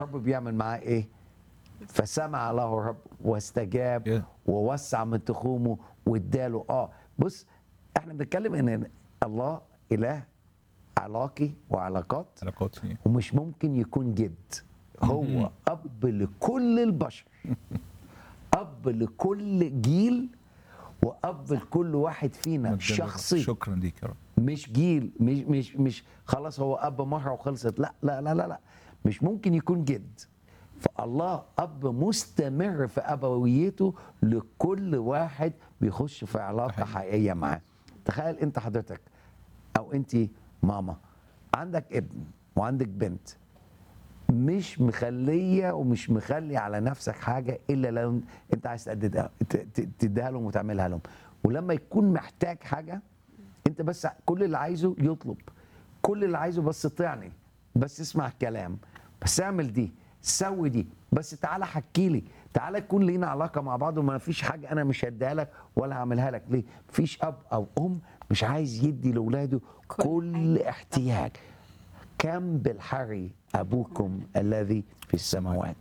الرب بيعمل معاه ايه فسمع له الرب واستجاب Yeah. ووسع من تخومه واداله اه بص احنا بنتكلم ان الله اله علاقي وعلاقات علاقات فيه ومش ممكن يكون جد هو اب لكل البشر اب لكل جيل واب لكل واحد فينا مجد الرب. شخصي شكرا ليك يا رب مش جيل مش مش مش خلاص هو اب مره وخلصت لا لا لا لا لا مش ممكن يكون جد فالله اب مستمر في ابويته لكل واحد بيخش في علاقه صحيح. حقيقيه معاه تخيل انت حضرتك او انت ماما عندك ابن وعندك بنت مش مخليه ومش مخلي على نفسك حاجه الا لو انت عايز تديها ت- ت- تديها لهم وتعملها لهم ولما يكون محتاج حاجه انت بس كل اللي عايزه يطلب كل اللي عايزه بس طيعني بس اسمع الكلام بس اعمل دي سوي دي بس تعالى حكي لي تعالى يكون لينا علاقه مع بعض وما فيش حاجه انا مش هديها لك ولا هعملها لك ليه مفيش اب او ام مش عايز يدي لاولاده كل كل احتياج كم بالحري ابوكم الذي في السماوات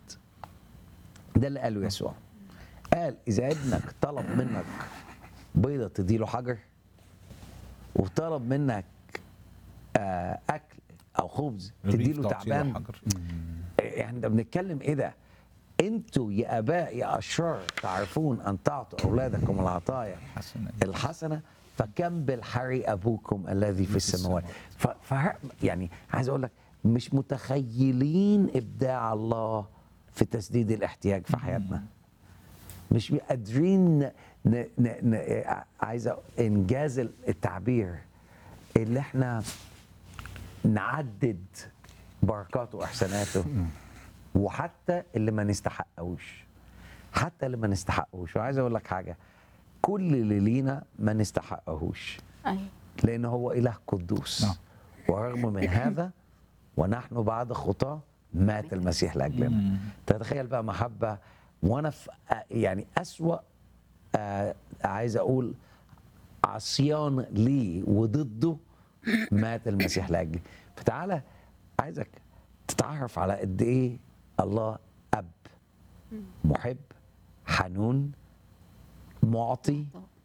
ده اللي قاله يسوع قال اذا ابنك طلب منك بيضه تديله حجر وطلب منك آه، اكل او خبز تديله رغيف تعطيله تعبان حجر. احنا بنتكلم ايه ده انتوا يا اباء يا اشرار تعرفون ان تعطوا اولادكم العطايا حسنا الحسنه فكم بالحري ابوكم الذي في السماوات ف... ف... يعني عايز اقول لك مش متخيلين ابداع الله في تسديد الاحتياج في حياتنا مش قادرين ن... ن... ن... عايز أ- انجاز التعبير اللي احنا نعدد بركاته واحساناته وحتى اللي ما نستحقوش حتى اللي ما نستحقوش وعايز اقول لك حاجه كل اللي لينا ما نستحقهوش ايوه لان هو اله قدوس نعم. ورغم من هذا ونحن بعد خطاه مات المسيح لاجلنا تتخيل بقى محبه وانا في يعني اسوا آه، عايز اقول عصيان ليه وضده مات المسيح لاجلي فتعالى عايزك تتعرف على قد ايه الله اب محب حنون معطي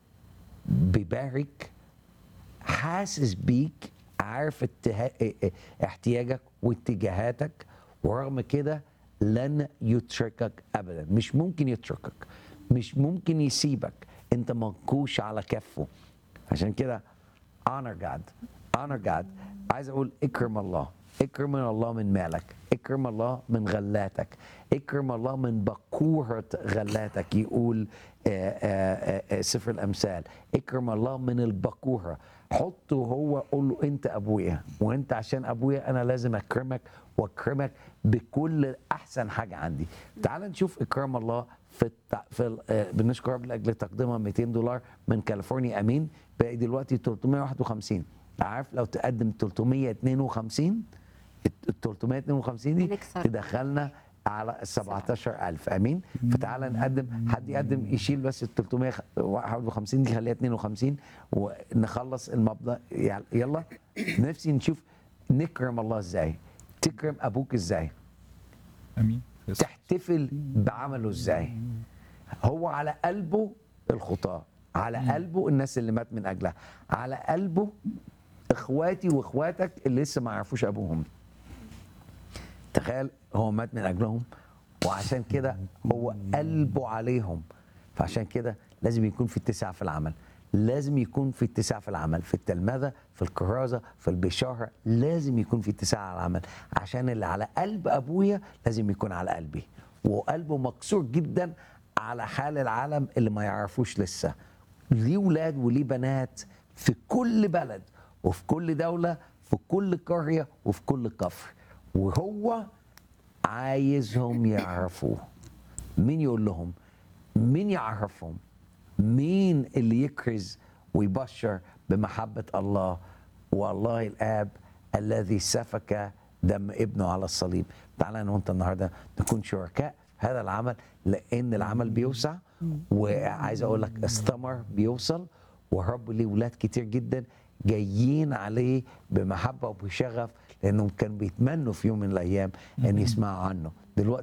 بيبارك حاسس بيك عارف اتها... احتياجك واتجاهاتك ورغم كده لن يتركك ابدا مش ممكن يتركك مش ممكن يسيبك انت منكوش على كفه عشان كده honor God honor God عايز اقول اكرم الله اكرم الله من مالك اكرم الله من غلاتك اكرم الله من بكورة غلاتك يقول آه، آه، آه، سفر الامثال اكرم الله من البكورة حطه هو قول له انت ابويا وانت عشان ابويا انا لازم اكرمك واكرمك بكل احسن حاجه عندي تعال نشوف اكرام الله في التع... في ال... آه، بنشكر رب لاجل تقديمها 200 دولار من كاليفورنيا امين باقي دلوقتي 351 عارف لو تقدم 352 ال 352 دي هنكسر. تدخلنا على ال 17000 امين فتعالى نقدم حد يقدم يشيل بس ال 351 دي خليها 52 ونخلص المبدا يلا نفسي نشوف نكرم الله ازاي تكرم ابوك ازاي امين يس. تحتفل بعمله ازاي هو على قلبه الخطاة على قلبه الناس اللي مات من اجلها على قلبه اخواتي واخواتك اللي لسه ما يعرفوش ابوهم تخيل هو مات من اجلهم وعشان كده هو قلبه عليهم فعشان كده لازم يكون في اتساع في العمل لازم يكون في اتساع في العمل في التلمذة في الكرازة في البشارة لازم يكون في اتساع على العمل عشان اللي على قلب أبويا لازم يكون على قلبي وقلبه مكسور جدا على حال العالم اللي ما يعرفوش لسه ليه ولاد وليه بنات في كل بلد وفي كل دولة في كل قرية وفي كل كفر وهو عايزهم يعرفوه مين يقول لهم مين يعرفهم مين اللي يكرز ويبشر بمحبة الله والله الآب الذي سفك دم ابنه على الصليب تعالى أنا وأنت النهاردة نكون شركاء في هذا العمل لأن العمل بيوسع وعايز أقول لك الثمر بيوصل والرب ليه ولاد كتير جدا جايين عليه بمحبة وبشغف لأنهم كانوا بيتمنوا في يوم من الأيام أن يسمعوا عنه دلوقتي